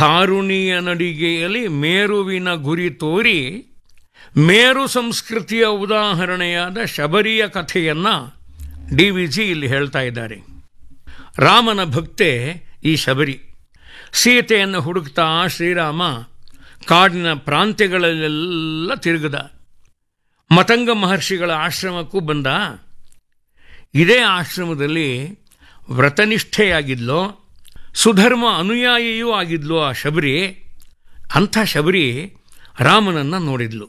ಧಾರುಣಿಯ ನಡಿಗೆಯಲ್ಲಿ ಮೇರುವಿನ ಗುರಿ ತೋರಿ ಮೇರು ಸಂಸ್ಕೃತಿಯ ಉದಾಹರಣೆಯಾದ ಶಬರಿಯ ಕಥೆಯನ್ನು ಡಿ ವಿ ಜಿ ಇಲ್ಲಿ ಹೇಳ್ತಾ ಇದ್ದಾರೆ ರಾಮನ ಭಕ್ತೆ ಈ ಶಬರಿ ಸೀತೆಯನ್ನು ಹುಡುಕ್ತಾ ಶ್ರೀರಾಮ ಕಾಡಿನ ಪ್ರಾಂತ್ಯಗಳಲ್ಲೆಲ್ಲ ತಿರುಗದ ಮತಂಗ ಮಹರ್ಷಿಗಳ ಆಶ್ರಮಕ್ಕೂ ಬಂದ ಇದೇ ಆಶ್ರಮದಲ್ಲಿ ವ್ರತನಿಷ್ಠೆಯಾಗಿದ್ಲೋ ಸುಧರ್ಮ ಅನುಯಾಯಿಯೂ ಆಗಿದ್ಲು ಆ ಶಬರಿ ಅಂಥ ಶಬರಿ ರಾಮನನ್ನು ನೋಡಿದ್ಲು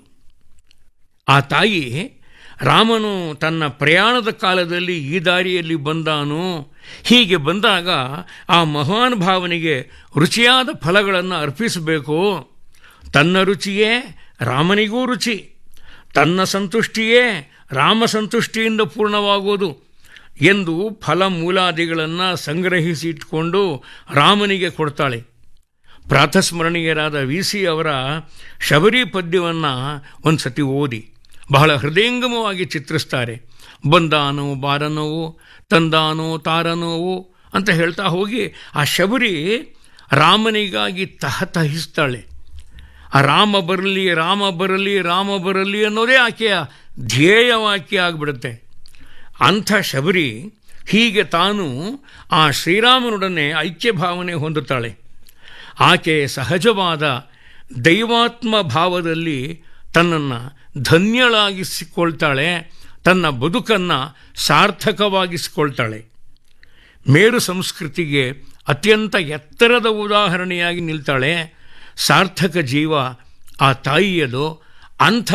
ಆ ತಾಯಿ ರಾಮನು ತನ್ನ ಪ್ರಯಾಣದ ಕಾಲದಲ್ಲಿ ಈ ದಾರಿಯಲ್ಲಿ ಬಂದಾನು ಹೀಗೆ ಬಂದಾಗ ಆ ಮಹಾನ್ ಭಾವನೆಗೆ ರುಚಿಯಾದ ಫಲಗಳನ್ನು ಅರ್ಪಿಸಬೇಕು ತನ್ನ ರುಚಿಯೇ ರಾಮನಿಗೂ ರುಚಿ ತನ್ನ ಸಂತುಷ್ಟಿಯೇ ರಾಮ ಸಂತುಷ್ಟಿಯಿಂದ ಪೂರ್ಣವಾಗುವುದು ಎಂದು ಫಲ ಮೂಲಾದಿಗಳನ್ನು ಸಂಗ್ರಹಿಸಿ ಇಟ್ಕೊಂಡು ರಾಮನಿಗೆ ಕೊಡ್ತಾಳೆ ಪ್ರಾತಸ್ಮರಣೀಯರಾದ ವಿ ಸಿ ಅವರ ಶಬರಿ ಪದ್ಯವನ್ನು ಒಂದು ಸತಿ ಓದಿ ಬಹಳ ಹೃದಯಂಗಮವಾಗಿ ಚಿತ್ರಿಸ್ತಾರೆ ಬಂದಾನೋ ಬಾರನೋವು ತಂದಾನೋ ತಾರನೋವು ಅಂತ ಹೇಳ್ತಾ ಹೋಗಿ ಆ ಶಬರಿ ರಾಮನಿಗಾಗಿ ತಹತಹಿಸ್ತಾಳೆ ಆ ರಾಮ ಬರಲಿ ರಾಮ ಬರಲಿ ರಾಮ ಬರಲಿ ಅನ್ನೋದೇ ಆಕೆಯ ಧ್ಯೇಯವಾಕ್ಯ ಆಗಿಬಿಡುತ್ತೆ ಅಂಥ ಶಬರಿ ಹೀಗೆ ತಾನು ಆ ಶ್ರೀರಾಮನೊಡನೆ ಐಕ್ಯ ಭಾವನೆ ಹೊಂದುತ್ತಾಳೆ ಆಕೆ ಸಹಜವಾದ ದೈವಾತ್ಮ ಭಾವದಲ್ಲಿ ತನ್ನನ್ನು ಧನ್ಯಳಾಗಿಸಿಕೊಳ್ತಾಳೆ ತನ್ನ ಬದುಕನ್ನು ಸಾರ್ಥಕವಾಗಿಸಿಕೊಳ್ತಾಳೆ ಮೇರು ಸಂಸ್ಕೃತಿಗೆ ಅತ್ಯಂತ ಎತ್ತರದ ಉದಾಹರಣೆಯಾಗಿ ನಿಲ್ತಾಳೆ ಸಾರ್ಥಕ ಜೀವ ಆ ತಾಯಿಯದು ಅಂಥ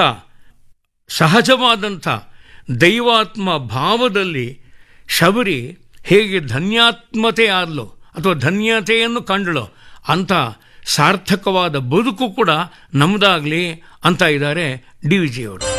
ಸಹಜವಾದಂಥ ದೈವಾತ್ಮ ಭಾವದಲ್ಲಿ ಶಬರಿ ಹೇಗೆ ಧನ್ಯಾತ್ಮತೆ ಆದ್ಲೋ ಅಥವಾ ಧನ್ಯತೆಯನ್ನು ಕಂಡಳೋ ಅಂಥ ಸಾರ್ಥಕವಾದ ಬದುಕು ಕೂಡ ನಮ್ಮದಾಗಲಿ ಅಂತ ಇದ್ದಾರೆ ಡಿ ವಿ ಜಿಯವರು